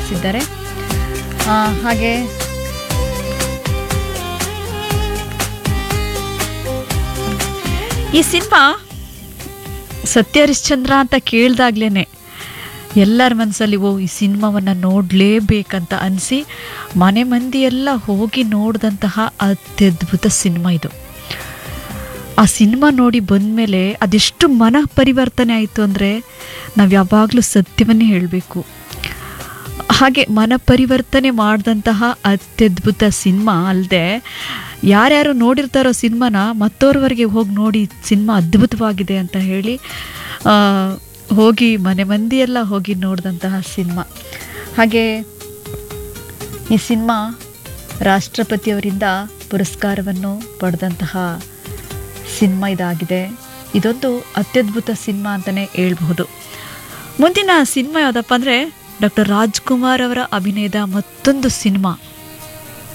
ನಟಿಸಿದ್ದಾರೆ ಆ, ಹಾಗೆ ಈ ಸಿನಿಮಾ ಸತ್ಯ ಹರಿಶ್ಚಂದ್ರ ಅಂತ ಕೇಳ್ದಾಗ್ಲೇನೆ ಎಲ್ಲರ ಮನಸ್ಸಲ್ಲಿ ಓ ಈ ಸಿನಿಮಾವನ್ನು ನೋಡಲೇಬೇಕಂತ ಅನಿಸಿ ಮನೆ ಮಂದಿ ಎಲ್ಲ ಹೋಗಿ ನೋಡಿದಂತಹ ಅತ್ಯದ್ಭುತ ಸಿನಿಮಾ ಇದು ಆ ಸಿನಿಮಾ ನೋಡಿ ಬಂದಮೇಲೆ ಅದೆಷ್ಟು ಮನ ಪರಿವರ್ತನೆ ಆಯಿತು ಅಂದರೆ ನಾವು ಯಾವಾಗಲೂ ಸತ್ಯವನ್ನೇ ಹೇಳಬೇಕು ಹಾಗೆ ಮನ ಪರಿವರ್ತನೆ ಮಾಡಿದಂತಹ ಅತ್ಯದ್ಭುತ ಸಿನಿಮಾ ಅಲ್ಲದೆ ಯಾರ್ಯಾರು ನೋಡಿರ್ತಾರೋ ಸಿನಿಮಾನ ಮತ್ತೋರ್ವರೆಗೆ ಹೋಗಿ ನೋಡಿ ಸಿನಿಮಾ ಅದ್ಭುತವಾಗಿದೆ ಅಂತ ಹೇಳಿ ಆ, ಹೋಗಿ ಮನೆ ಮಂದಿ ಎಲ್ಲ ಹೋಗಿ ನೋಡಿದಂತಹ ಸಿನಿಮಾ ಹಾಗೆ ಈ ಸಿನಿಮಾ ರಾಷ್ಟ್ರಪತಿಯವರಿಂದ ಪುರಸ್ಕಾರವನ್ನು ಪಡೆದಂತಹ ಸಿನಿಮಾ ಇದಾಗಿದೆ ಇದೊಂದು ಅತ್ಯದ್ಭುತ ಸಿನಿಮಾ ಅಂತಲೇ ಹೇಳ್ಬಹುದು ಮುಂದಿನ ಸಿನಿಮಾ ಯಾವುದಪ್ಪ ಅಂದರೆ ಡಾಕ್ಟರ್ ರಾಜ್ಕುಮಾರ್ ಅವರ ಅಭಿನಯದ ಮತ್ತೊಂದು ಸಿನಿಮಾ